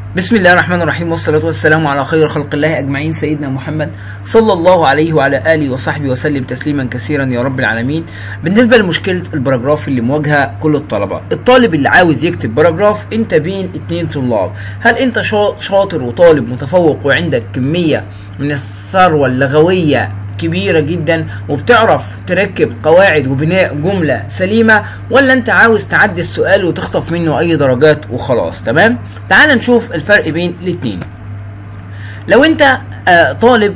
بسم الله الرحمن الرحيم والصلاة والسلام على خير خلق الله أجمعين سيدنا محمد صلى الله عليه وعلى آله وصحبه وسلم تسليما كثيرا يا رب العالمين بالنسبة لمشكلة البراجراف اللي مواجهة كل الطلبة الطالب اللي عاوز يكتب باراجراف انت بين اتنين طلاب هل انت شا- شاطر وطالب متفوق وعندك كمية من الثروة اللغوية كبيرة جدا وبتعرف تركب قواعد وبناء جملة سليمة ولا انت عاوز تعدي السؤال وتخطف منه اي درجات وخلاص تمام تعال نشوف الفرق بين الاتنين لو انت آه طالب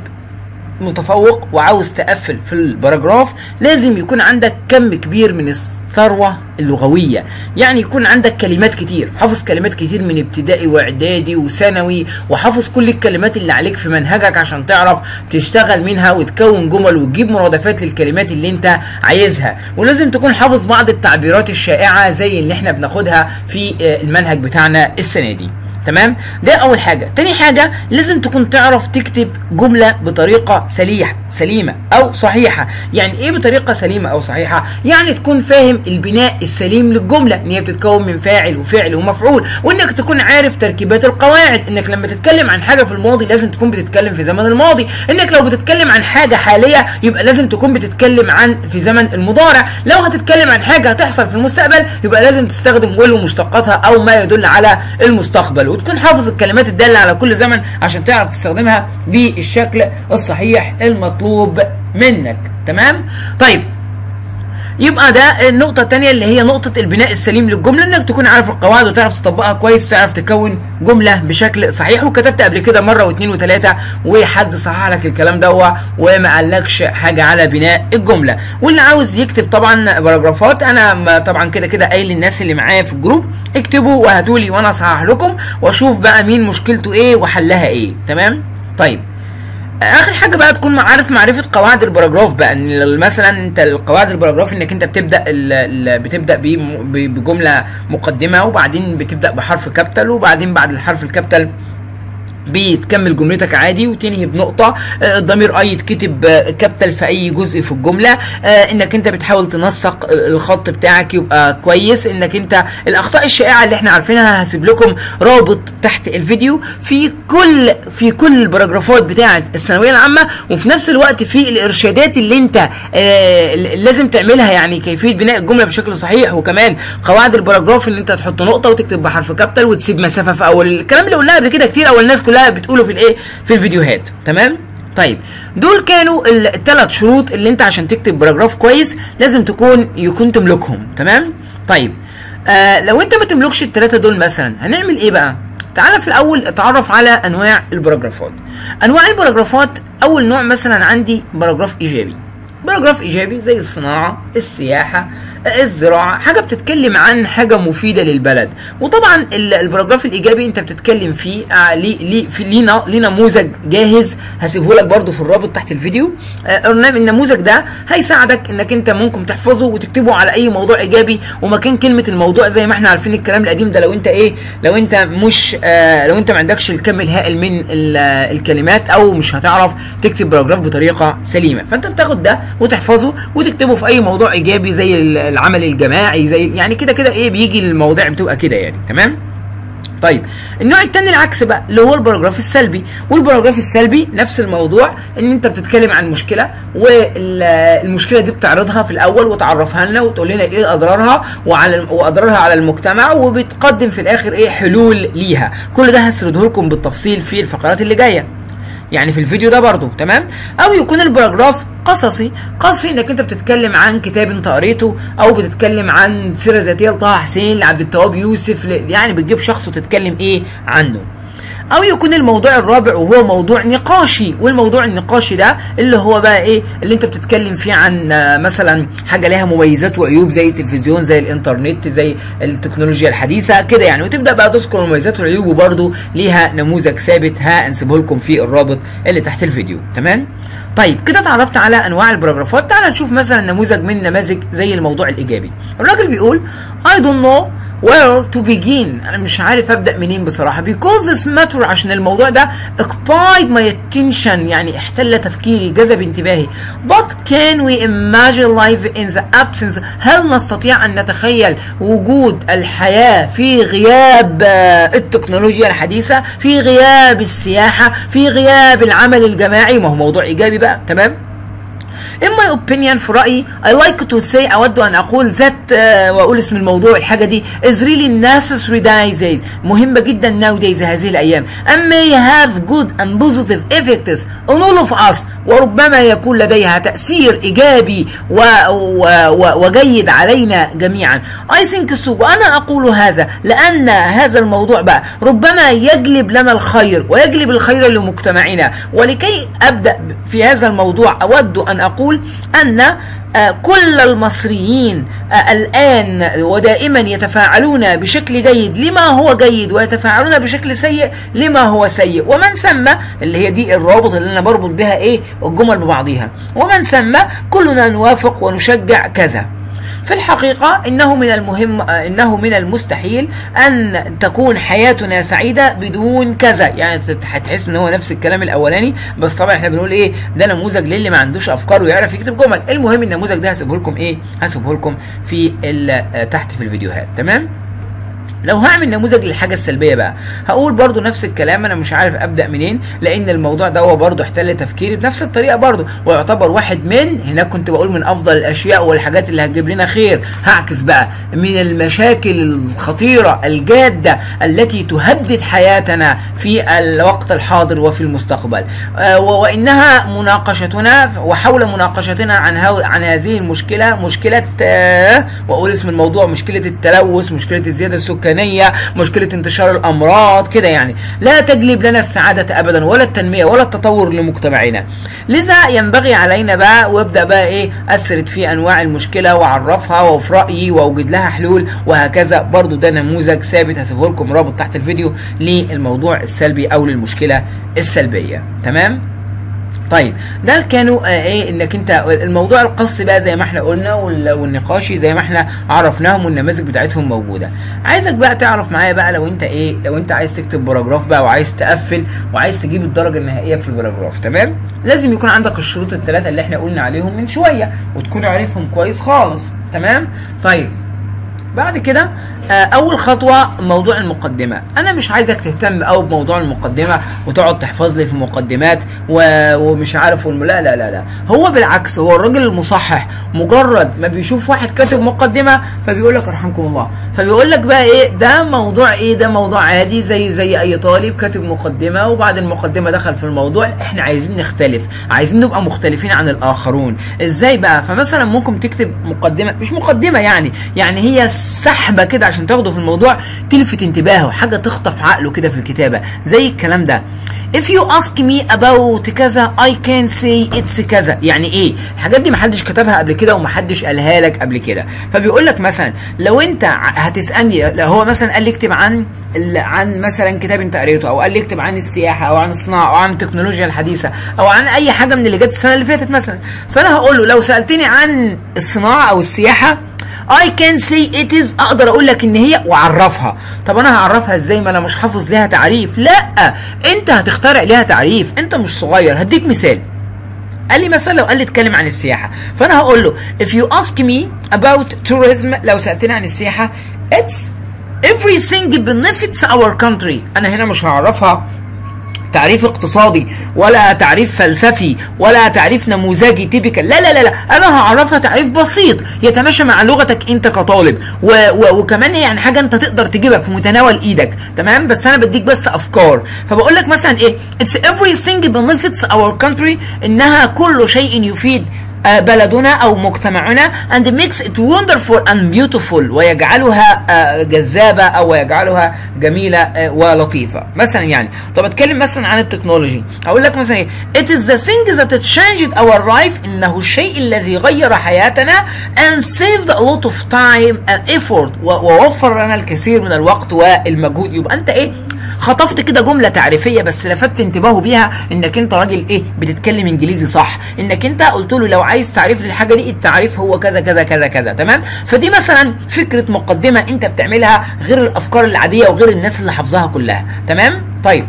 متفوق وعاوز تقفل في الباراجراف لازم يكون عندك كم كبير من الثروة اللغوية يعني يكون عندك كلمات كتير حافظ كلمات كتير من ابتدائي واعدادي وثانوي وحافظ كل الكلمات اللي عليك في منهجك عشان تعرف تشتغل منها وتكون جمل وتجيب مرادفات للكلمات اللي انت عايزها ولازم تكون حافظ بعض التعبيرات الشائعة زي اللي احنا بناخدها في آه، المنهج بتاعنا السنة دي تمام ده اول حاجه تاني حاجه لازم تكون تعرف تكتب جمله بطريقه سليح سليمه او صحيحه يعني ايه بطريقه سليمه او صحيحه يعني تكون فاهم البناء السليم للجمله ان هي بتتكون من فاعل وفعل ومفعول وانك تكون عارف تركيبات القواعد انك لما تتكلم عن حاجه في الماضي لازم تكون بتتكلم في زمن الماضي انك لو بتتكلم عن حاجه حاليه يبقى لازم تكون بتتكلم عن في زمن المضارع لو هتتكلم عن حاجه هتحصل في المستقبل يبقى لازم تستخدم ويل ومشتقاتها او ما يدل على المستقبل وتكون حافظ الكلمات الداله على كل زمن عشان تعرف تستخدمها بالشكل الصحيح المطلوب منك تمام طيب يبقى ده النقطة التانية اللي هي نقطة البناء السليم للجملة انك تكون عارف القواعد وتعرف تطبقها كويس تعرف تكون جملة بشكل صحيح وكتبت قبل كده مرة واثنين وثلاثة وحد صحح لك الكلام دوا وما قالكش حاجة على بناء الجملة واللي عاوز يكتب طبعا باراجرافات انا ما- طبعا كده كده قايل للناس اللي معايا في الجروب اكتبوا وهاتوا لي وانا اصحح لكم واشوف بقى مين مشكلته ايه وحلها ايه تمام طيب اخر حاجه بقى تكون عارف معرفه قواعد الباراجراف بقى ان مثلا انت القواعد الباراجراف انك انت بتبدا ال ال بتبدا بم- ب- بجمله مقدمه وبعدين بتبدا بحرف كابيتال وبعدين بعد الحرف الكابيتال بتكمل جملتك عادي وتنهي بنقطة آه، الضمير اي يتكتب آه، كابيتال في اي جزء في الجملة آه، انك انت بتحاول تنسق ال- الخط بتاعك يبقى كويس انك انت الاخطاء الشائعة اللي احنا عارفينها هسيب لكم رابط تحت الفيديو في كل في كل الباراجرافات بتاعة الثانوية العامة وفي نفس الوقت في الارشادات اللي انت آه، لازم تعملها يعني كيفية بناء الجملة بشكل صحيح وكمان قواعد الباراجراف ان انت تحط نقطة وتكتب بحرف كابيتال وتسيب مسافة في اول الكلام اللي قلناه قبل كده كتير او الناس كلها بتقوله في الايه في الفيديوهات تمام طيب دول كانوا الثلاث شروط اللي انت عشان تكتب باراجراف كويس لازم تكون يكون تملكهم تمام طيب آه لو انت ما تملكش الثلاثه دول مثلا هنعمل ايه بقى تعالى في الاول اتعرف على انواع الباراجرافات انواع الباراجرافات اول نوع مثلا عندي باراجراف ايجابي باراجراف ايجابي زي الصناعه السياحه الزراعه حاجه بتتكلم عن حاجه مفيده للبلد وطبعا ال- الباراجراف الايجابي انت بتتكلم فيه آه ليه ليه في ليه نا- ليه نموذج جاهز هسيبه لك برده في الرابط تحت الفيديو آه النم- النموذج ده هيساعدك انك انت ممكن تحفظه وتكتبه على اي موضوع ايجابي ومكان كلمه الموضوع زي ما احنا عارفين الكلام القديم ده لو انت ايه لو انت مش آه لو انت ما عندكش الكم الهائل من ال- آه، الكلمات او مش هتعرف تكتب باراجراف بطريقه سليمه فانت بتاخد ده وتحفظه وتكتبه في اي موضوع ايجابي زي ال- العمل الجماعي زي يعني كده كده ايه بيجي المواضيع بتبقى كده يعني تمام طيب النوع التاني العكس بقى اللي هو الباراجراف السلبي والباراجراف السلبي نفس الموضوع ان انت بتتكلم عن مشكله والمشكله دي بتعرضها في الاول وتعرفها لنا وتقول لنا ايه اضرارها وعلى واضرارها على المجتمع وبتقدم في الاخر ايه حلول ليها كل ده هسرده لكم بالتفصيل في الفقرات اللي جايه يعني في الفيديو ده برضو تمام او يكون الباراجراف قصصي قصصي انك انت بتتكلم عن كتاب انت قريته او بتتكلم عن سيره ذاتيه لطه حسين لعبد التواب يوسف ل- يعني بتجيب شخص وتتكلم ايه عنه او يكون الموضوع الرابع وهو موضوع نقاشي والموضوع النقاشي ده اللي هو بقى ايه اللي انت بتتكلم فيه عن آه، مثلا حاجه لها مميزات وعيوب زي التلفزيون زي الانترنت زي التكنولوجيا الحديثه كده يعني وتبدا بقى تذكر المميزات والعيوب وبرده ليها نموذج ثابت ها انسيبه لكم في الرابط اللي تحت الفيديو تمام طيب كده اتعرفت على انواع الباراجرافات تعال نشوف مثلا نموذج من نماذج زي الموضوع الايجابي الراجل بيقول I don't know where to begin انا مش عارف ابدا منين بصراحه because this matter عشان الموضوع ده occupied my attention يعني احتل تفكيري جذب انتباهي but can we imagine life in the absence هل نستطيع ان نتخيل وجود الحياه في غياب آه، التكنولوجيا الحديثه في غياب السياحه في غياب العمل الجماعي ما هو موضوع ايجابي بقى تمام In my opinion في رأيي I like to say أود أن أقول ذات آه، وأقول اسم الموضوع الحاجة دي is really necessary nowadays مهمة جدا nowadays هذه الأيام and may have good and positive effects on all of us وربما يكون لديها تأثير إيجابي و و و وجيد علينا جميعا I think so وأنا أقول هذا لأن هذا الموضوع بقى ربما يجلب لنا الخير ويجلب الخير لمجتمعنا ولكي أبدأ في هذا الموضوع أود أن أقول أن آه، كل المصريين آه، الآن ودائما يتفاعلون بشكل جيد لما هو جيد ويتفاعلون بشكل سيء لما هو سيء ومن ثم اللي هي دي الرابط اللي أنا بربط بها إيه الجمل ببعضها ومن ثم كلنا نوافق ونشجع كذا في الحقيقة إنه من المهم آه، إنه من المستحيل أن تكون حياتنا سعيدة بدون كذا يعني تت- هتحس إن هو نفس الكلام الأولاني بس طبعا إحنا بنقول إيه ده نموذج للي ما عندوش أفكار ويعرف يكتب جمل المهم النموذج ده هسيبه لكم إيه هسيبه لكم في ال- آه، تحت في الفيديوهات تمام لو هعمل نموذج للحاجة السلبية بقى هقول برضو نفس الكلام انا مش عارف ابدأ منين لان الموضوع ده هو برضو احتل تفكيري بنفس الطريقة برضو ويعتبر واحد من هناك كنت بقول من افضل الاشياء والحاجات اللي هتجيب لنا خير هعكس بقى من المشاكل الخطيرة الجادة التي تهدد حياتنا في الوقت الحاضر وفي المستقبل آه، و- وانها مناقشتنا وحول مناقشتنا عن هو عن هذه المشكلة مشكلة آه، واقول اسم الموضوع مشكلة التلوث مشكلة الزيادة السكانية مشكلة انتشار الامراض كده يعني لا تجلب لنا السعادة ابدا ولا التنمية ولا التطور لمجتمعنا لذا ينبغي علينا بقى وابدا بقى ايه اسرد في انواع المشكلة واعرفها وفي رايي واوجد لها حلول وهكذا برضو ده نموذج ثابت هسيبه لكم رابط تحت الفيديو للموضوع السلبي او للمشكلة السلبية تمام طيب ده كانوا آه ايه انك انت الموضوع القصي بقى زي ما احنا قلنا وال- والنقاشي زي ما احنا عرفناهم والنماذج بتاعتهم موجوده عايزك بقى تعرف معايا بقى لو انت ايه لو انت عايز تكتب باراجراف بقى وعايز تقفل وعايز تجيب الدرجه النهائيه في الباراجراف تمام لازم يكون عندك الشروط الثلاثه اللي احنا قلنا عليهم من شويه وتكون عارفهم كويس خالص تمام طيب بعد كده آه، اول خطوه موضوع المقدمه انا مش عايزك تهتم قوي بموضوع المقدمه وتقعد تحفظ لي في مقدمات و- ومش عارف والم... لا لا لا لا هو بالعكس هو الراجل المصحح مجرد ما بيشوف واحد كاتب مقدمه فبيقول لك ارحمكم الله فبيقول لك بقى ايه ده موضوع ايه ده موضوع عادي زي زي اي طالب كاتب مقدمه وبعد المقدمه دخل في الموضوع احنا عايزين نختلف عايزين نبقى مختلفين عن الاخرون ازاي بقى فمثلا ممكن تكتب مقدمه مش مقدمه يعني يعني هي سحبه كده عشان تاخده في الموضوع تلفت انتباهه حاجه تخطف عقله كده في الكتابه زي الكلام ده if you ask me about كذا I can say it's كذا يعني ايه الحاجات دي محدش كتبها قبل كده ومحدش قالها لك قبل كده فبيقول لك مثلا لو انت ع- هتسالني لو هو مثلا قال لي اكتب عن ال- عن مثلا كتاب انت قريته او قال لي اكتب عن السياحه او عن الصناعه او عن التكنولوجيا الحديثه او عن اي حاجه من اللي جت السنه اللي فاتت مثلا فانا هقول له لو سالتني عن الصناعه او السياحه I can say it is اقدر اقول لك ان هي واعرفها طب انا هعرفها ازاي ما انا مش حافظ ليها تعريف لا انت هتخترع ليها تعريف انت مش صغير هديك مثال قال لي مثلا لو قال لي اتكلم عن السياحه فانا هقول له if you ask me about tourism لو سالتني عن السياحه it's everything benefits our country انا هنا مش هعرفها تعريف اقتصادي ولا تعريف فلسفي ولا تعريف نموذجي تيبيكال لا لا لا لا انا هعرفها تعريف بسيط يتماشى مع لغتك انت كطالب و و وكمان يعني حاجه انت تقدر تجيبها في متناول ايدك تمام بس انا بديك بس افكار فبقول لك مثلا ايه it's everything benefits our country انها كل شيء يفيد آه، بلدنا او مجتمعنا and makes it wonderful and beautiful ويجعلها آه، جذابه او يجعلها جميله آه، ولطيفه مثلا يعني طب اتكلم مثلا عن التكنولوجي اقول لك مثلا ايه it is the thing that changed our life انه الشيء الذي غير حياتنا and saved a lot of time and effort و- ووفر لنا الكثير من الوقت والمجهود يبقى انت ايه خطفت كده جمله تعريفيه بس لفت انتباهه بيها انك انت راجل ايه بتتكلم انجليزي صح انك انت قلت له لو عايز تعريف للحاجه دي التعريف هو كذا كذا كذا كذا تمام فدي مثلا فكره مقدمه انت بتعملها غير الافكار العاديه وغير الناس اللي حافظاها كلها تمام طيب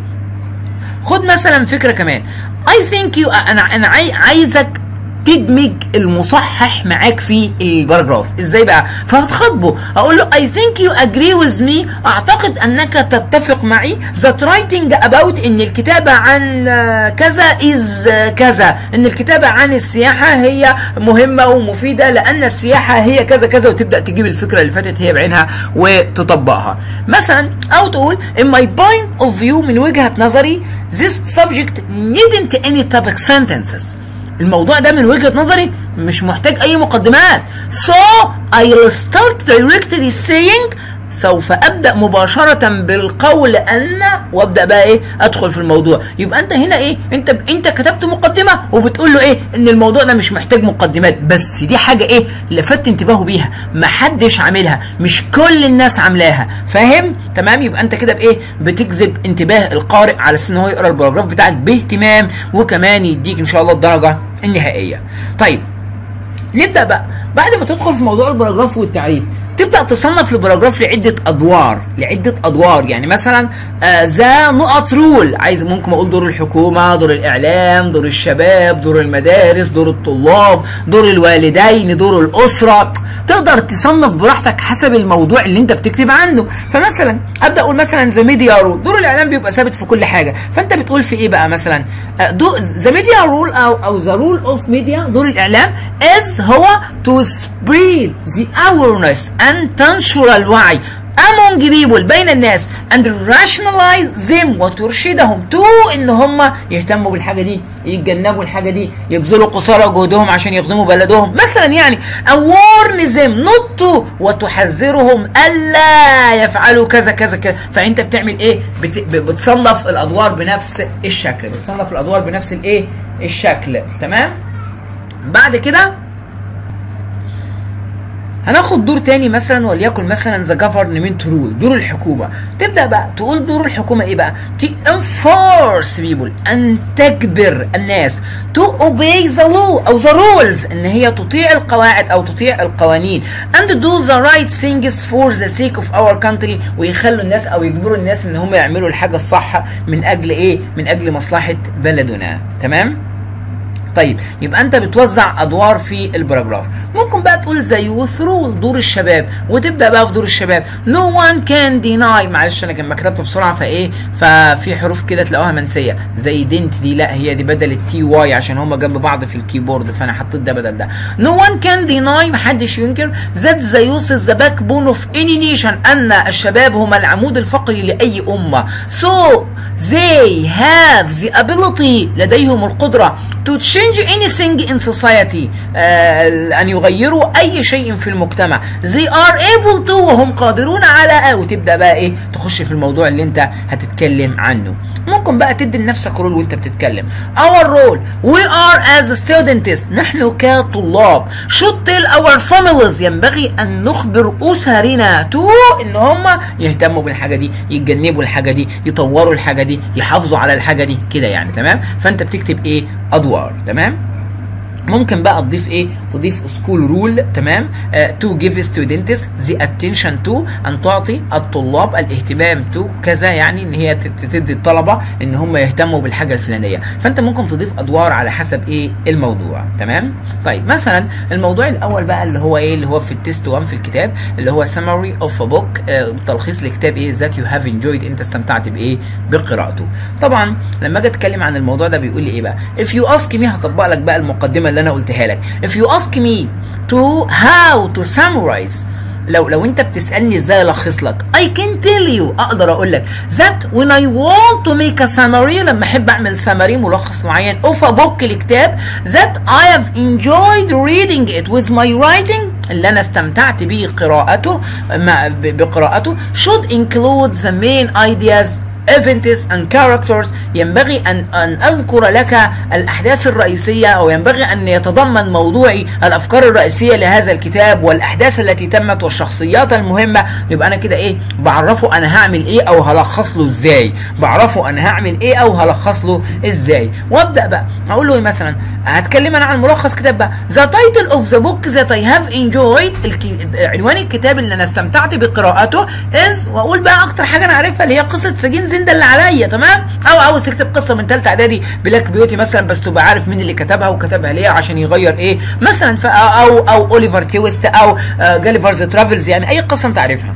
خد مثلا فكره كمان I think you انا انا عاي- عايزك تدمج المصحح معاك في الباراجراف ازاي بقى فهتخاطبه اقول له I think you agree with me اعتقد انك تتفق معي that writing about ان الكتابة عن آه، كذا is آه، كذا ان الكتابة عن السياحة هي مهمة ومفيدة لان السياحة هي كذا كذا وتبدأ تجيب الفكرة اللي فاتت هي بعينها وتطبقها مثلا او تقول in my point of view من وجهة نظري this subject needn't any topic sentences الموضوع ده من وجهة نظري مش محتاج أي مقدمات so I'll start directly saying سوف أبدأ مباشرة بالقول أن وأبدأ بقى إيه أدخل في الموضوع يبقى أنت هنا إيه أنت أنت كتبت مقدمة وبتقول له إيه إن الموضوع ده مش محتاج مقدمات بس دي حاجة إيه لفت انتباهه بيها محدش عاملها مش كل الناس عاملاها فاهم تمام يبقى أنت كده بإيه بتجذب انتباه القارئ على أساس إن هو يقرأ الباراجراف بتاعك باهتمام وكمان يديك إن شاء الله الدرجة النهائية طيب نبدا بقى بعد ما تدخل في موضوع الباراجراف والتعريف تبدا تصنف الباراجراف لعده ادوار لعده ادوار يعني مثلا آه، ذا نقط رول عايز ممكن اقول دور الحكومه دور الاعلام دور الشباب دور المدارس دور الطلاب دور الوالدين دور الاسره تقدر تصنف براحتك حسب الموضوع اللي انت بتكتب عنه فمثلا ابدا اقول مثلا ذا ميديا رول دور الاعلام بيبقى ثابت في كل حاجه فانت بتقول في ايه بقى مثلا ذا ميديا رول او او ذا رول اوف ميديا دور الاعلام از هو تو spread the awareness and تنشر الوعي among people بين الناس and rationalize them وترشدهم تو ان هم يهتموا بالحاجه دي يتجنبوا الحاجه دي يبذلوا قصارى جهدهم عشان يخدموا بلدهم مثلا يعني warn them not to وتحذرهم الا يفعلوا كذا كذا كذا فانت بتعمل ايه بت... ب- بتصنف الادوار بنفس الشكل بتصنف الادوار بنفس الايه الشكل تمام بعد كده هناخد دور تاني مثلا وليكن مثلا ذا جفرمنت رول دور الحكومه تبدا بقى تقول دور الحكومه ايه بقى تي انفورس بيبول ان تجبر الناس تو اوبي ذا لو او ذا رولز ان هي تطيع القواعد او تطيع القوانين and do the right things for the sake of our country ويخلوا الناس او يجبروا الناس ان هم يعملوا الحاجه الصح من اجل ايه من اجل مصلحه بلدنا تمام طيب يبقى انت بتوزع ادوار في الباراجراف ممكن بقى تقول زي يوث رول دور الشباب وتبدا بقى في دور الشباب نو وان كان ديناي معلش انا كان كتبت بسرعه فايه ففي حروف كده تلاقوها منسيه زي دنت دي لا هي دي بدل التي واي عشان هما جنب بعض في الكيبورد فانا حطيت ده بدل ده نو وان كان ديناي محدش ينكر ذات ذا يوث ذا باك بون اوف اني نيشن ان الشباب هم العمود الفقري لاي امه so they have the ability لديهم القدره to change anything in society آه ان يغيروا اي شيء في المجتمع they are able to وهم قادرون على وتبدا بقى ايه تخش في الموضوع اللي انت هتتكلم عنه ممكن بقى تدي لنفسك رول وانت بتتكلم our role we are as students نحن كطلاب should tell our families ينبغي ان نخبر اسرنا تو ان هم يهتموا بالحاجه دي يتجنبوا الحاجه دي يطوروا الحاجه دي يحافظوا على الحاجه دي كده يعني تمام فانت بتكتب ايه ادوار تمام ممكن بقى تضيف ايه تضيف سكول رول تمام تو جيف ستودنتس ذا اتنشن تو ان تعطي الطلاب الاهتمام تو كذا يعني ان هي تت- تدي الطلبه ان هم يهتموا بالحاجه الفلانيه فانت ممكن تضيف ادوار على حسب ايه الموضوع تمام طيب مثلا الموضوع الاول بقى اللي هو ايه اللي هو في التيست 1 في الكتاب اللي هو summary of a book آه، تلخيص لكتاب ايه that you have enjoyed انت استمتعت بايه بقراءته طبعا لما اجي اتكلم عن الموضوع ده بيقول لي ايه بقى if you ask me هطبق لك بقى المقدمه اللي انا قلتها لك if you ask me to how to summarize لو لو انت بتسالني ازاي الخص لك I can tell you اقدر اقول لك that when I want to make a summary لما احب اعمل summary ملخص معين of a book لكتاب that I have enjoyed reading it with my writing اللي انا استمتعت به قراءته مع ب- بقراءته should include the main ideas events and characters ينبغي أن أن أذكر لك الأحداث الرئيسية أو ينبغي أن يتضمن موضوعي الأفكار الرئيسية لهذا الكتاب والأحداث التي تمت والشخصيات المهمة يبقى أنا كده إيه بعرفه أنا هعمل إيه أو هلخص له إزاي بعرفه أنا هعمل إيه أو هلخص له إزاي وأبدأ بقى أقول له إيه مثلا هتكلم أنا عن ملخص كتاب بقى The title of the book that I have enjoyed الكي... عنوان الكتاب اللي أنا استمتعت بقراءته is وأقول بقى أكتر حاجة أنا عارفها اللي هي قصة سجين زندا اللي عليا تمام أو عاوز تكتب قصة من ثالثة إعدادي بلاك بيوتي مثلا بس تبقى عارف مين اللي كتبها وكتبها ليه عشان يغير إيه مثلا ف... أو أو أوليفر تويست أو جاليفرز ترافلز يعني أي قصة أنت عارفها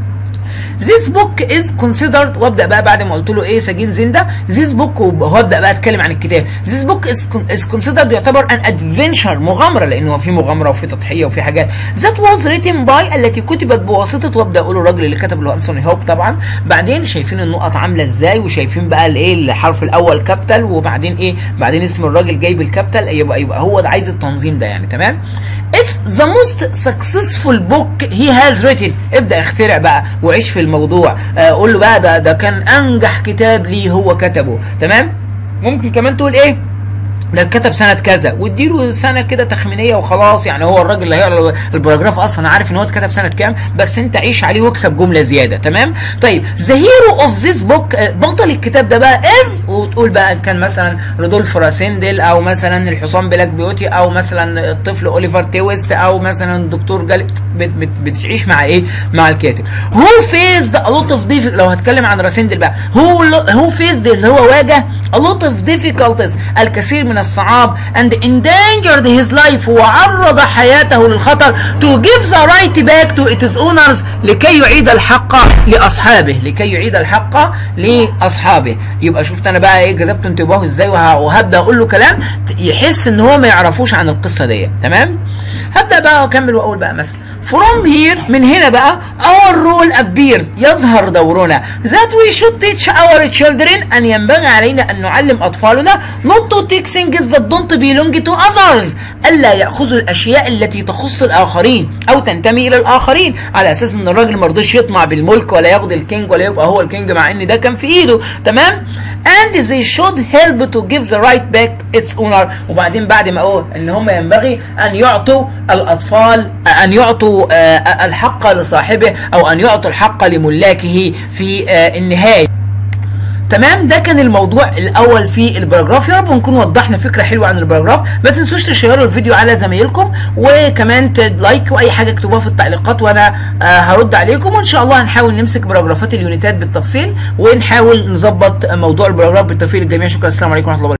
This book is considered وابدا بقى بعد ما قلت له ايه سجين زندا This book وابدا بقى اتكلم عن الكتاب This book is, is considered يعتبر an adventure مغامره لانه في مغامره وفي تضحيه وفي حاجات That was written by التي كتبت بواسطه وابدا اقول الراجل اللي كتب اللي هو انسوني هوب طبعا بعدين شايفين النقط عامله ازاي وشايفين بقى الايه الحرف الاول كابيتال وبعدين ايه بعدين اسم الراجل جايب الكابيتال يبقى يبقى هو ده عايز التنظيم ده يعني تمام It's the most successful book he has written ابدا اخترع بقى وعيش في الموضوع قول له بقى ده ده كان انجح كتاب ليه هو كتبه تمام ممكن كمان تقول ايه ده اتكتب سنة كذا واديله سنة كده تخمينية وخلاص يعني هو الراجل اللي هيقرا الباراجراف اصلا عارف ان هو اتكتب سنة كام بس انت عيش عليه واكسب جملة زيادة تمام طيب ذا هيرو اوف ذيس بوك بطل الكتاب ده بقى از وتقول بقى كان مثلا رودولف راسندل او مثلا الحصان بلاك بيوتي او مثلا الطفل اوليفر تيويست او مثلا الدكتور جالي بت بت بتعيش مع ايه مع الكاتب هو فيزد ا لوت اوف لو هتكلم عن راسندل بقى هو هو فيزد اللي هو واجه ا لوت اوف difficulties الكثير من الصعاب and endangered his life وعرض حياته للخطر to give the right back to its owners لكي يعيد الحق لأصحابه لكي يعيد الحق لأصحابه يبقى شفت أنا بقى إيه جذبت انتباهه إزاي وهبدأ أقول له كلام يحس إن هو ما يعرفوش عن القصة دي تمام هبدأ بقى أكمل وأقول بقى مثلا From here من هنا بقى our role appears يظهر دورنا that we should teach our children أن ينبغي علينا أن نعلم أطفالنا not to take things that don't belong to others ألا يأخذوا الأشياء التي تخص الآخرين أو تنتمي إلى الآخرين على أساس إن الراجل ما رضيش يطمع بالملك ولا ياخد الكينج ولا يبقى هو الكينج مع إن ده كان في إيده تمام and they should help to give the right back its owner وبعدين بعد ما أقول إن هم ينبغي أن يعطوا الأطفال أن يعطوا الحق لصاحبه او ان يعطوا الحق لملاكه في النهايه تمام ده كان الموضوع الاول في الباراجراف يا رب نكون وضحنا فكره حلوه عن الباراجراف ما تنسوش تشيروا الفيديو على زمايلكم وكمان لايك واي حاجه اكتبوها في التعليقات وانا هرد عليكم وان شاء الله هنحاول نمسك باراجرافات اليونيتات بالتفصيل ونحاول نظبط موضوع الباراجراف بالتوفيق للجميع شكرا السلام عليكم ورحمه الله